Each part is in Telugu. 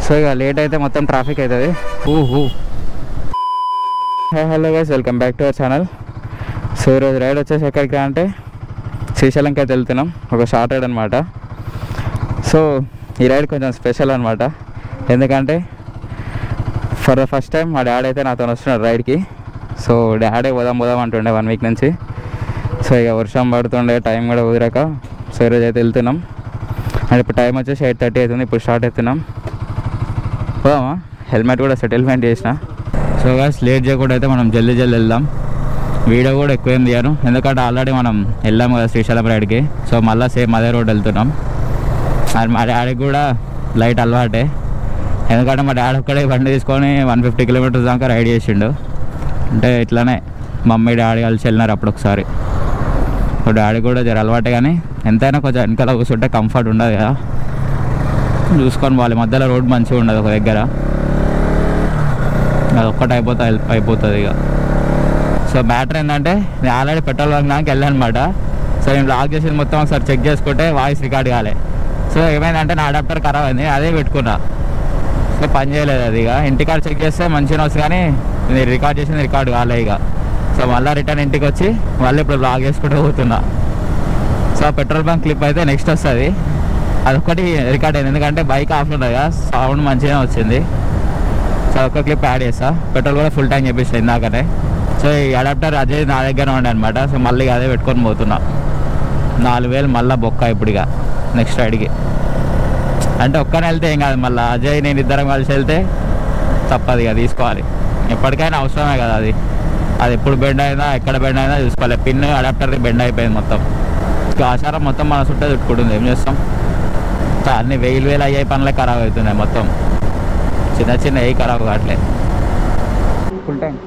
సో ఇక లేట్ అయితే మొత్తం ట్రాఫిక్ అవుతుంది ఊహూ hello guys welcome back to our channel so ఈరోజు రైడ్ వచ్చేసి ఎక్కడికి అంటే శ్రీశైలంకి అయితే వెళ్తున్నాం ఒక షార్ట్ రైడ్ అనమాట సో ఈ రైడ్ కొంచెం స్పెషల్ అనమాట ఎందుకంటే ఫర్ ద ఫస్ట్ టైం మా డాడీ అయితే నాతో వస్తున్నాడు రైడ్కి సో డాడీ పోదాం పోదాం అంటుండే వన్ వీక్ నుంచి సో ఇక వర్షం పడుతుండే టైం కూడా కుదిరాక సో ఈరోజు అయితే వెళ్తున్నాం అండ్ ఇప్పుడు టైం వచ్చేసి ఎయిట్ థర్టీ అవుతుంది ఇప్పుడు స్టార్ట్ అవుతున్నాం పోదామా హెల్మెట్ కూడా సెటిల్మెంట్ చేసిన సో గాస్ లేట్ చేయకుండా అయితే మనం జల్దీ జల్దీ వెళ్దాం వీడియో కూడా ఎక్కువ ఏం తీయను ఎందుకంటే ఆల్రెడీ మనం వెళ్ళాము కదా శ్రీశైలం రైడ్కి సో మళ్ళీ సేమ్ అదే రోడ్ వెళ్తున్నాం అండ్ మా డాడీకి కూడా లైట్ అలవాటే ఎందుకంటే మా డాడీ ఒక్కడే బండి తీసుకొని వన్ ఫిఫ్టీ కిలోమీటర్స్ దాకా రైడ్ చేసిండు అంటే ఇట్లానే మమ్మీ డాడీ కలిసి వెళ్ళినారు అప్పుడు ఒకసారి సో డాడీ కూడా జర అలవాటే కానీ ఎంతైనా కొంచెం వెనకాల కూర్చుంటే కంఫర్ట్ ఉండదు కదా చూసుకొని వాళ్ళ మధ్యలో రోడ్ మంచిగా ఉండదు ఒక దగ్గర అది ఒక్కటి అయిపోతే హెల్ప్ అయిపోతుంది ఇక సో మ్యాటర్ ఏంటంటే నేను ఆల్రెడీ పెట్రోల్ బంక్ దానికి వెళ్ళాను అనమాట సో నేను లాక్ చేసింది మొత్తం ఒకసారి చెక్ చేసుకుంటే వాయిస్ రికార్డ్ కాలే సో ఏమైందంటే నా అడాప్టర్ ఖరాబ్ అయింది అదే పెట్టుకున్నా సో పని చేయలేదు అది ఇక ఇంటికాడ చెక్ చేస్తే మంచిగా వస్తుంది కానీ నేను రికార్డ్ చేసింది రికార్డ్ కాలే ఇక సో మళ్ళీ రిటర్న్ ఇంటికి వచ్చి మళ్ళీ ఇప్పుడు లాగ్ చేసుకుంటూ పోతున్నా సో పెట్రోల్ బంక్ క్లిప్ అయితే నెక్స్ట్ వస్తుంది అదొకటి రికార్డ్ అయింది ఎందుకంటే బైక్ ఆఫ్ ఉండదు కదా సౌండ్ మంచిగా వచ్చింది సో ఒక క్లిప్ యాడ్ చేస్తా పెట్రోల్ కూడా ఫుల్ ట్యాంక్ చేపిస్తా ఇందాకనే సో ఈ అడాప్టర్ అజయ్ నా దగ్గర ఉండే అనమాట సో మళ్ళీ అదే పెట్టుకొని పోతున్నా నాలుగు వేలు మళ్ళీ బొక్క ఇప్పుడు ఇక నెక్స్ట్ రైడ్కి అంటే ఒక్కనే వెళ్తే ఏం కాదు మళ్ళీ అజయ్ నేను ఇద్దరం కలిసి వెళ్తే తప్పదు ఇక తీసుకోవాలి ఎప్పటికైనా అవసరమే కదా అది అది ఎప్పుడు బెండ్ అయినా ఎక్కడ బెండ్ అయినా చూసుకోవాలి పిన్ అడాప్టర్కి బెండ్ అయిపోయింది మొత్తం ఇక ఆచారం మొత్తం మన చుట్టూ చుట్టుకుంటుంది ఏం చేస్తాం ఇంకా అన్ని వేలు వేలు అయ్యాయి పనులే ఖరాబ్ అవుతున్నాయి మొత్తం చిన్న చిన్న ఏ ఖరాబ్ కావట్లే ఫుల్ టైం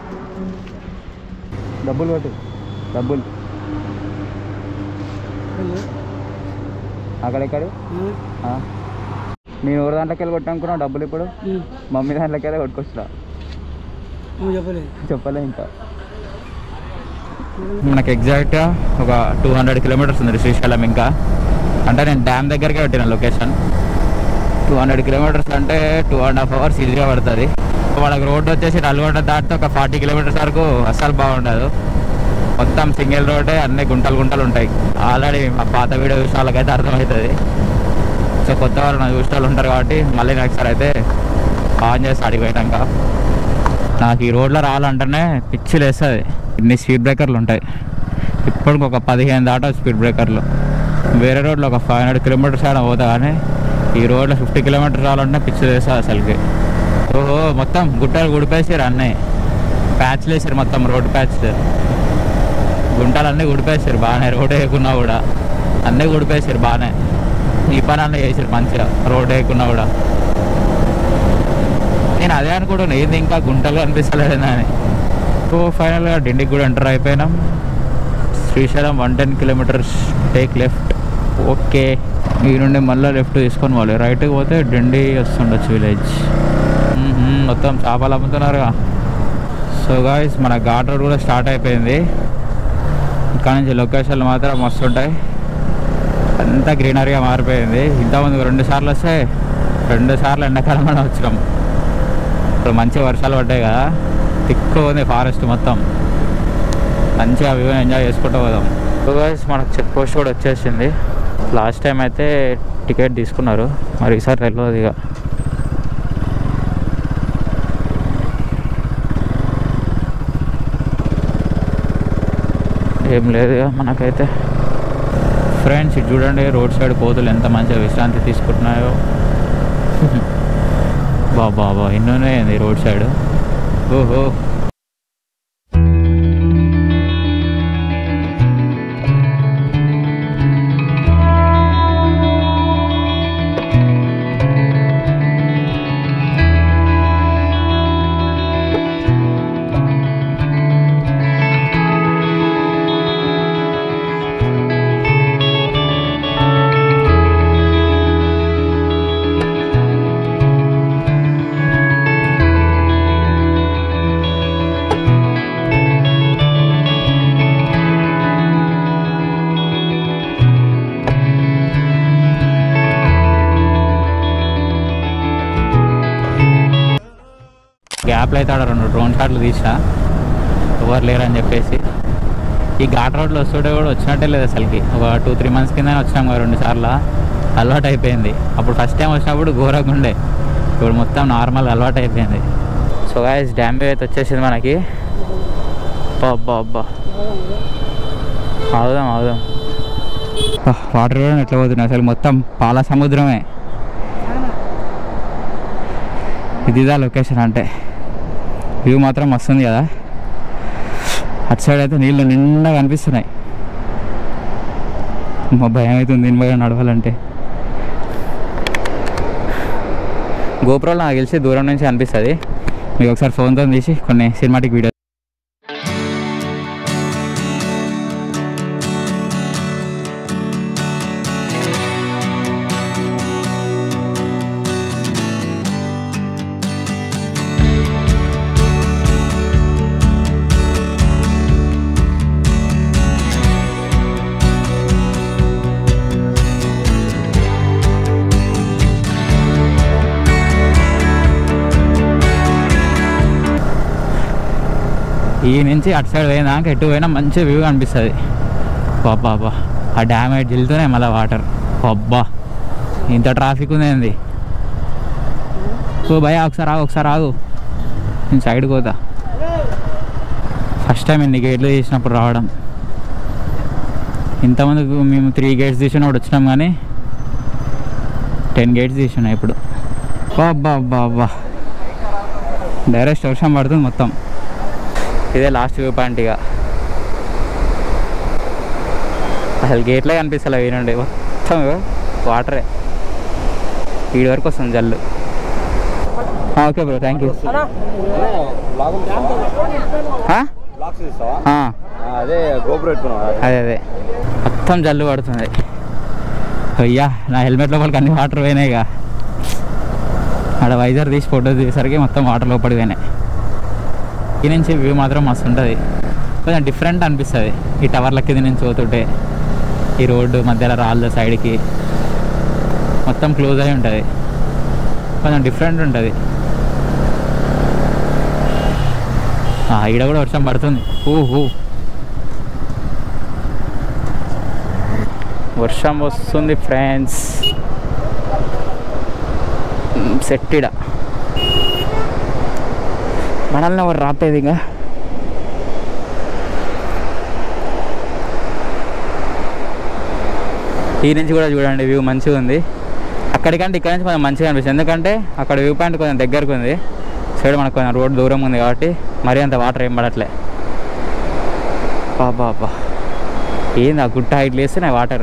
డబ్బులు కొట్టు డబ్బులు అక్కడెక్కడ నేను ఎవరి దాంట్లోకి వెళ్ళి కొట్టానుకున్నా డబ్బులు ఇప్పుడు మమ్మీ దాంట్లోకి వెళ్ళి కొట్టుకొచ్చురా నువ్వు చెప్పలేదు చెప్పలే ఇంకా మనకి ఎగ్జాక్ట్గా ఒక టూ హండ్రెడ్ కిలోమీటర్స్ ఉంది శ్రీశైలం ఇంకా అంటే నేను డ్యామ్ దగ్గరికి పెట్టిన లొకేషన్ టూ హండ్రెడ్ కిలోమీటర్స్ అంటే టూ అండ్ హాఫ్ అవర్స్ ఈజీగా పడుతుంది వాళ్ళకి రోడ్డు వచ్చేసి నల్గొండ దాటితే ఒక ఫార్టీ కిలోమీటర్స్ వరకు అస్సలు బాగుండదు మొత్తం సింగిల్ రోడ్డే అన్ని గుంటలు గుంటలు ఉంటాయి ఆల్రెడీ మా పాత వీడియో చూసిన వాళ్ళకైతే అర్థమవుతుంది సో కొత్త వాళ్ళు నాకు చూసిన వాళ్ళు ఉంటారు కాబట్టి మళ్ళీ నెక్స్ట్ సార్ అయితే ఆన్ చేసి అడిగిపోయినాక నాకు ఈ రోడ్లో రావాలంటేనే పిచ్చి లేస్తుంది ఇన్ని స్పీడ్ బ్రేకర్లు ఉంటాయి ఇప్పటికి ఒక పదిహేను దాటా స్పీడ్ బ్రేకర్లు వేరే రోడ్లో ఒక ఫైవ్ హండ్రెడ్ కిలోమీటర్స్ అయినా పోతా కానీ ఈ రోడ్లో ఫిఫ్టీ కిలోమీటర్స్ రావాలంటే పిచ్చి లేస్తుంది అసలుకి ఓహో మొత్తం గుట్టలు గుడిపేసారు అన్నీ ప్యాచ్లు వేసారు మొత్తం రోడ్ ప్యాచ్ గుంటలు అన్నీ గుడిపేసారు బాగానే రోడ్ వేయకున్నా కూడా అన్నీ గుడిపేసారు బాగానే ఈ పని అన్నీ చేసారు మంచిగా రోడ్ వేయకున్నా కూడా నేను అదే అనుకుంటున్నా ఏంది ఇంకా గుంటలు అనిపిస్తలేదని అని సో ఫైనల్గా డిండికి కూడా ఎంటర్ అయిపోయినాం Srisailam one ten kilometres take left okay ఈ నుండి మళ్ళీ లెఫ్ట్ తీసుకొని పోవాలి రైట్కి పోతే డిండి వస్తుండొచ్చు విలేజ్ మొత్తం చేపలు అమ్ముతున్నారుగా సో గాయస్ మన ఘాట్ రోడ్ కూడా స్టార్ట్ అయిపోయింది ఇక్కడ నుంచి లొకేషన్లు మాత్రం మస్తు ఉంటాయి అంతా గ్రీనరీగా మారిపోయింది ఇంతకుముందు రెండు సార్లు వస్తే రెండు సార్లు ఎండాకాలంలోనే వచ్చినాం ఇప్పుడు మంచి వర్షాలు పడ్డాయి కదా తిక్కువ ఉంది ఫారెస్ట్ మొత్తం మంచిగా వ్యూ ఎంజాయ్ చేసుకుంటూ పోదాం గైస్ మనకు చెక్ పోస్ట్ కూడా వచ్చేసింది లాస్ట్ టైం అయితే టికెట్ తీసుకున్నారు మరి ఈసారి తెలియదు ఇక ఏం లేదు ఇక మనకైతే ఫ్రెండ్స్ ఇది చూడండి రోడ్ సైడ్ కోతులు ఎంత మంచిగా విశ్రాంతి తీసుకుంటున్నాయో బాబా బా ఎన్నోనే ఉంది రోడ్ సైడ్ ఓహో గ్యాప్లో అయితే ఆడ రెండు డ్రోన్ షాట్లు తీసిన ఎవరు లేరని చెప్పేసి ఈ ఘాట్ రోడ్లో వస్తుంటే కూడా వచ్చినట్టే లేదు అసలుకి ఒక టూ త్రీ మంత్స్ కింద వచ్చినాం కదా రెండు సార్లు అలవాటు అయిపోయింది అప్పుడు ఫస్ట్ టైం వచ్చినప్పుడు ఘోరంగా ఉండే ఇప్పుడు మొత్తం నార్మల్ అలవాటు అయిపోయింది సో గాయస్ డ్యామ్ వ్యూ అయితే వచ్చేసింది మనకి అబ్బా అబ్బా అబ్బా అవుదాం అవుదాం వాటర్ కూడా ఎట్లా పోతున్నాయి అసలు మొత్తం పాల సముద్రమే ఇదిదా లొకేషన్ అంటే వ్యూ మాత్రం వస్తుంది కదా అటు సైడ్ అయితే నీళ్ళు నిండా కనిపిస్తున్నాయి మా భయం అవుతుంది దీని భయం నడవాలంటే గోపురంలో నాకు తెలిసి దూరం నుంచి అనిపిస్తుంది మీకు ఒకసారి ఫోన్తో తీసి కొన్ని సినిమాటిక్ వీడియో ఈ నుంచి అటు సైడ్ పోయినాక ఎటు పోయినా మంచి వ్యూ కనిపిస్తుంది అబ్బా అబ్బా ఆ డ్యామేజ్ వెళ్తూనే మళ్ళీ వాటర్ అబ్బా ఇంత ట్రాఫిక్ ఉంది ఓ భయ ఒకసారి ఆగు ఒకసారి ఆగు నేను సైడ్కి పోతా ఫస్ట్ టైం ఎన్ని గేట్లు తీసినప్పుడు రావడం ఇంతమంది మేము త్రీ గేట్స్ తీసినప్పుడు వచ్చినాం కానీ టెన్ గేట్స్ తీసినాం ఇప్పుడు అబ్బా అబ్బా అబ్బా డైరెక్ట్ వర్షం పడుతుంది మొత్తం ఇదే లాస్ట్ వ్యూ పాయింట్ ఇక అసలు గేట్లే కనిపిస్తలే వీనుండి మొత్తం వాటరే వీడి వరకు వస్తుంది జల్లు okay bro thank you vlogs తీస్తావా అదే గోపురం పెట్టుకున్నావా అదే అదే మొత్తం జల్లు పడుతుంది అయ్యా నా హెల్మెట్ లోపలికి అన్ని వాటర్ పోయినాయి ఇక ఆడ వైజర్ తీసి ఫోటో తీసేసరికి మొత్తం వాటర్ లోపలికి పోయినాయి ఈ నుంచి వ్యూ మాత్రం మస్తు ఉంటుంది కొంచెం డిఫరెంట్ అనిపిస్తుంది ఈ టవర్ల కింద నుంచి పోతుంటే ఈ రోడ్డు మధ్యలో రాళ్ళ సైడ్కి మొత్తం క్లోజ్ అయి ఉంటుంది కొంచెం డిఫరెంట్ ఉంటుంది ఈడ కూడా వర్షం పడుతుంది ఊహూ వర్షం వస్తుంది ఫ్రెండ్స్ సెట్టిడ మనల్ని ఎవరు రాపేది ఇంకా ఈ నుంచి కూడా చూడండి వ్యూ మంచిగా ఉంది అక్కడికంటే ఇక్కడ నుంచి కొంచెం మంచిగా అనిపిస్తుంది ఎందుకంటే అక్కడ వ్యూ పాయింట్ కొంచెం దగ్గరకు ఉంది సైడ్ మనకు కొంచెం రోడ్ దూరం ఉంది కాబట్టి మరీ అంత వాటర్ ఏం పడట్లే బాబా బా ఏంది ఆ గుట్ట హైట్ లేస్తున్నాయి వాటర్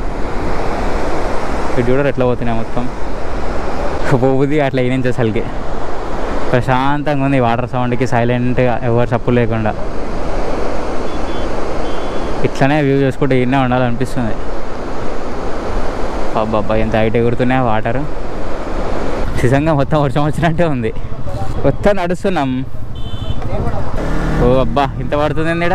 ఇటు చూడరు ఎట్లా పోతున్నాయి మొత్తం పోబుది అట్లా ఈ నుంచి అసలుకి ప్రశాంతంగా ఉంది వాటర్ సౌండ్కి సైలెంట్గా ఎవరు చప్పులు లేకుండా ఇట్లనే వ్యూ చేసుకుంటే ఈయనే ఉండాలనిపిస్తుంది బాబా ఎంత హైట్ ఎగురుతున్నాయి వాటర్ నిజంగా మొత్తం వర్షం వచ్చినట్టే ఉంది మొత్తం నడుస్తున్నాం ఓ అబ్బా ఇంత పడుతుంది ఈడ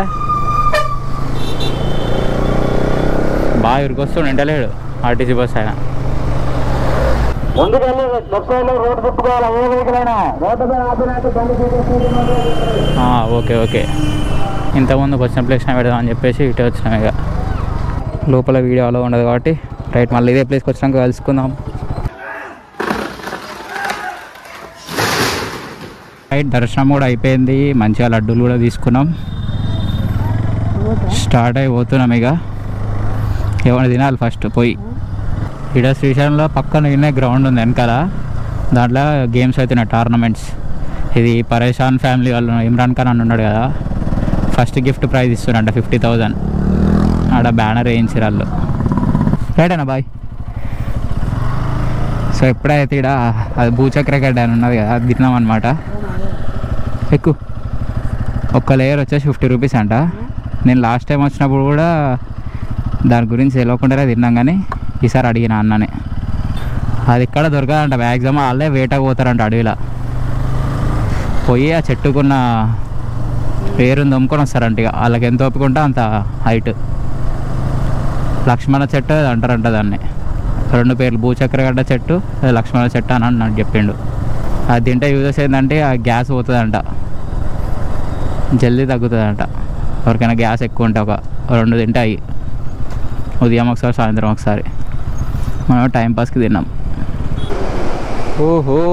బాగా ఇరుకొస్తుండు ఎంటలేడు ఆర్టీసీ బస్ ఆయన ముందుకెళ్ళి లెఫ్ట్ సైడ్ లో రోడ్ తిప్పుకోవాలి ఏ వెహికల్ అయినా రోడ్డు మీద ఆపినట్టు బండి తీసేసి ఆ, ఓకే ఓకే ఇంతకుముందు వచ్చిన ప్లేస్ పెడదామని చెప్పేసి ఇటే వచ్చినాం ఇక లోపల వీడియో అలా ఉండదు కాబట్టి రైట్ మళ్ళీ ఇదే ప్లేస్కి వచ్చినాక కలుసుకుందాం రైట్ దర్శనం కూడా అయిపోయింది మంచిగా లడ్డూలు కూడా తీసుకున్నాం స్టార్ట్ అయిపోతున్నాం ఇక ఏమైనా తినాలి ఫస్ట్ పోయి ఇక్కడ శ్రీశైలంలో పక్కన ఇన్నే గ్రౌండ్ ఉంది వెనకాల దాంట్లో గేమ్స్ అవుతున్నాయి టోర్నమెంట్స్ ఇది పరేషాన్ ఫ్యామిలీ వాళ్ళు ఇమ్రాన్ ఖాన్ అని ఉన్నాడు కదా ఫస్ట్ గిఫ్ట్ ప్రైజ్ ఇస్తున్నారంట ఫిఫ్టీ థౌజండ్ ఆడ బ్యానర్ వేయించారు వాళ్ళు రైట్ అన్న బాయ్ సో ఎప్పుడైతే ఇక్కడ అది భూచక్ర గడ్డ అని ఉన్నది కదా అది తిన్నాం అనమాట ఎక్కువ ఒక్క లేయర్ వచ్చేసి ఫిఫ్టీ రూపీస్ అంట నేను లాస్ట్ టైం వచ్చినప్పుడు కూడా దాని గురించి తెలియకుండానే తిన్నాం కానీ ఈసారి అడిగిన అన్నని అది ఇక్కడ దొరకదంట మ్యాక్సిమం వాళ్ళే వేటకు పోతారంట అడవిలో పోయి ఆ చెట్టుకున్న పేరుని దమ్ముకొని వస్తారంట ఇక వాళ్ళకి ఎంత ఒప్పుకుంటే అంత హైట్ లక్ష్మణ చెట్టు అది అంటారంట దాన్ని రెండు పేర్లు భూచక్రగడ్డ చెట్టు అది లక్ష్మణ చెట్టు అని నాకు చెప్పిండు అది తింటే యూజెస్ ఏంటంటే ఆ గ్యాస్ పోతుందంట జల్దీ తగ్గుతుందంట ఎవరికైనా గ్యాస్ ఎక్కువ ఉంటే ఒక రెండు తింటాయి ఉదయం ఒకసారి సాయంత్రం ఒకసారి మనం టైంపాస్కి తిన్నాం ఓహో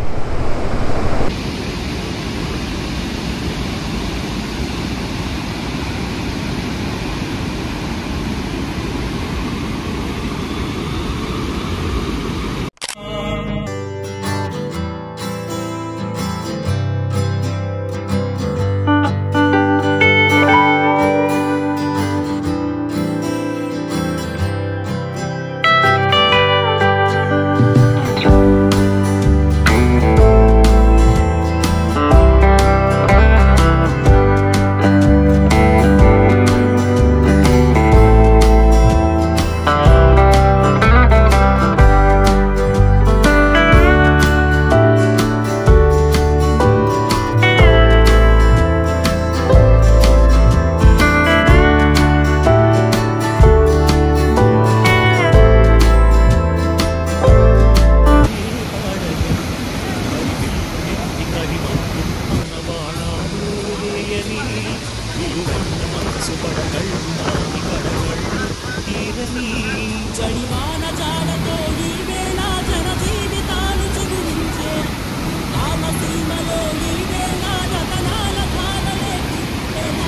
జడివాన జాడతో ఈ వేళ జన జీవితాలు చిగురించే రామసీమలో ఈ వేళ రతనాల ధారలే తిప్పేనా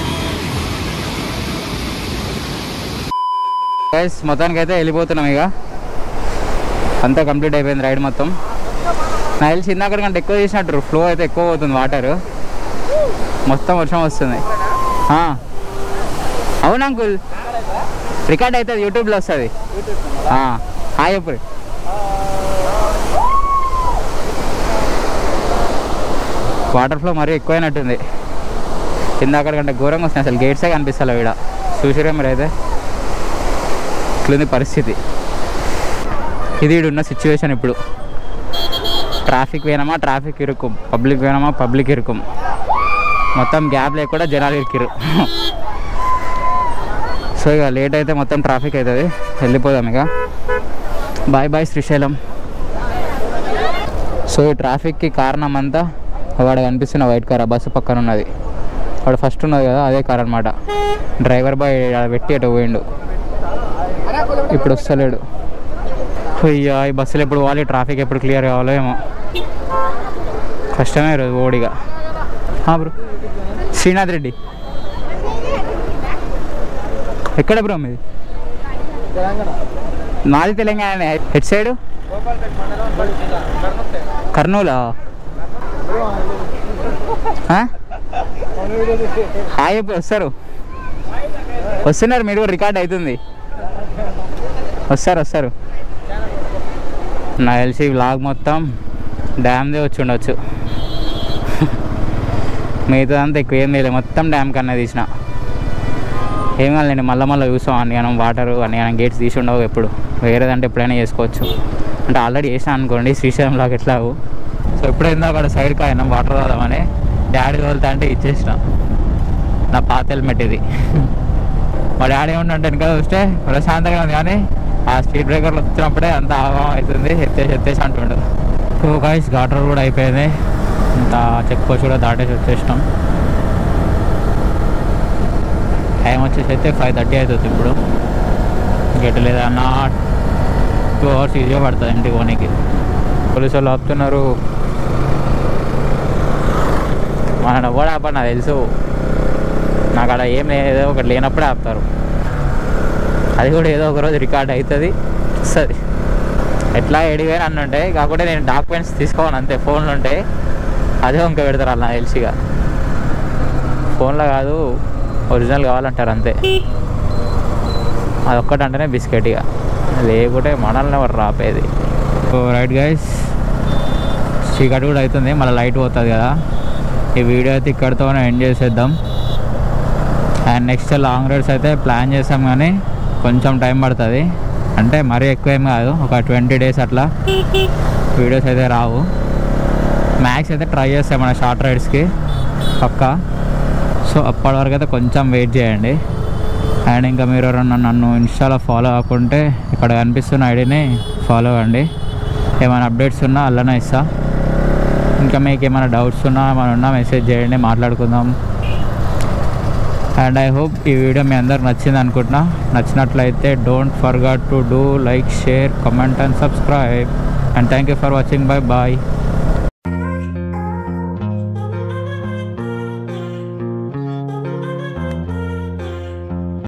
గైస్ మొత్తానికి అయితే వెళ్ళిపోతున్నాం ఇక అంతా కంప్లీట్ అయిపోయింది రైడ్ మొత్తం నాకు తెలిసి ఇందాక కంటే ఎక్కువ చేసినట్టు ఫ్లో అయితే ఎక్కువ పోతుంది వాటర్ మొత్తం వర్షం వస్తుంది ఆ. అవును అంకుల్ రికార్డ్ అవుతుంది యూట్యూబ్లో వస్తుంది హాయ్ ఎప్పుడు వాటర్ ఫ్లో మరీ ఎక్కువైనట్టుంది ఇందాక కంటే ఘోరంగా వస్తుంది అసలు గేట్సే కనిపిస్తలే ఇక్కడ చూసిరా మీరు అయితే ఇట్లుంది పరిస్థితి ఇది ఈడ ఉన్న సిచ్యువేషన్ ఇప్పుడు ట్రాఫిక్ పోయినామా ట్రాఫిక్ ఇరుకుం పబ్లిక్ పోయినామా పబ్లిక్ ఇరుకుం మొత్తం గ్యాప్ లేకుండా జనాలు ఇరికిరు సో ఇక లేట్ అయితే మొత్తం ట్రాఫిక్ అవుతుంది వెళ్ళిపోదాం ఇక బాయ్ బాయ్ శ్రీశైలం సో ఈ ట్రాఫిక్కి కారణం అంతా వాడు కనిపిస్తున్న వైట్ కార్ ఆ బస్సు పక్కన ఉన్నది వాడు ఫస్ట్ ఉన్నది కదా అదే కార్ అనమాట డ్రైవర్ బాయ్ ఆడ పెట్టి అటు పోయిండు ఇప్పుడు వస్తలేడు అయ్యా ఈ బస్సులు ఎప్పుడు పోవాలి ట్రాఫిక్ ఎప్పుడు క్లియర్ కావాలో ఏమో కష్టమే రోజు ఓడిగా బ్రో శ్రీనాథ్ రెడ్డి ఎక్కడ బ్రో మీది నాది తెలంగాణ హెడ్ సైడ్ కర్నూలా ఆ? హాయ్ ఎప్పుడు వస్తారు వస్తున్నారు మీరు రికార్డ్ అవుతుంది వస్తారు వస్తారు నాకు తెలిసి వ్లాగ్ మొత్తం డ్యామ్దే వచ్చి ఉండొచ్చు మిగతా అంతా ఎక్కువ ఏం లేదు మొత్తం డ్యామ్ కన్నా తీసిన ఏం కాదులేండి మళ్ళీ మళ్ళీ చూసాం అన్ని మనం వాటర్ అన్ని మనం గేట్స్ తీసి ఉండవు ఎప్పుడు వేరేదంటే ఎప్పుడైనా చేసుకోవచ్చు అంటే ఆల్రెడీ చేసాను అనుకోండి శ్రీశైలం లాగా ఎట్లాగు సో ఎప్పుడైందో అక్కడ సైడ్కి ఆయన వాటర్ తాదామని డాడీ తోలుతా అంటే ఇచ్చేసిన నా పాత హెల్మెట్ ఇది మా డాడీ ఏమంటే వెనక చూస్తే ప్రశాంతంగా ఉంది కానీ ఆ స్పీడ్ బ్రేకర్లు వచ్చినప్పుడే అంత ఆగం అవుతుంది ఎత్తేసి ఎత్తేసి అంటుండు టూ గాయస్ ఘాటర్ కూడా అయిపోయింది ఇంత చెక్ పోస్ట్ కూడా దాటేసి వచ్చేసినాం టైం వచ్చేసి అయితే ఫైవ్ థర్టీ అవుతుంది ఇప్పుడు గెట్ లేదన్న టూ అవర్స్ ఈజీగా పడుతుంది ఇంటికి పోనీకి పోలీసు వాళ్ళు ఆపుతున్నారు మన కూడా ఆపండి నాకు తెలుసు నాకు అక్కడ ఏం లేదు ఏదో ఒకటి లేనప్పుడే ఆపుతారు అది కూడా ఏదో ఒక రోజు రికార్డ్ అవుతుంది వస్తుంది ఎట్లా ఎడిపోయినా అన్న ఉంటాయి కాకపోతే నేను డాక్యుమెంట్స్ తీసుకోను అంతే ఫోన్లో ఉంటాయి అదే ఇంకా పెడతారు అలా తెలిసిగా ఫోన్లో కాదు ఒరిజినల్ కావాలంటారు అంతే అది ఒక్కటంటేనే బిస్కెట్ ఇక లేకుంటే మనల్ని ఎవరు రాపేది సో రైట్ గైస్ చీకటి కూడా అవుతుంది మళ్ళీ లైట్ పోతుంది కదా ఈ వీడియో అయితే ఇక్కడితో ఎండ్ చేసేద్దాం అండ్ నెక్స్ట్ లాంగ్ రైడ్స్ అయితే ప్లాన్ చేసాం కానీ కొంచెం టైం పడుతుంది అంటే మరీ ఎక్కువ ఏం కాదు ఒక ట్వంటీ డేస్ అట్లా వీడియోస్ అయితే రావు మ్యాక్స్ అయితే ట్రై చేస్తాం మన షార్ట్ రైడ్స్కి పక్కా సో అప్పటి వరకు అయితే కొంచెం వెయిట్ చేయండి అండ్ ఇంకా మీరు ఎవరన్నా నన్ను ఇన్స్టాలో ఫాలో అవ్వకుంటే ఇక్కడ కనిపిస్తున్న ఐడిని ఫాలో అవ్వండి ఏమైనా అప్డేట్స్ ఉన్నా అల్లనే ఇస్తా ఇంకా మీకు ఏమైనా డౌట్స్ ఉన్నా ఏమైనా ఉన్నా మెసేజ్ చేయండి మాట్లాడుకుందాం అండ్ ఐ హోప్ ఈ వీడియో మీ అందరికి నచ్చింది అనుకుంటున్నా నచ్చినట్లయితే don't forget to do like share comment and subscribe and thank you for watching bye bye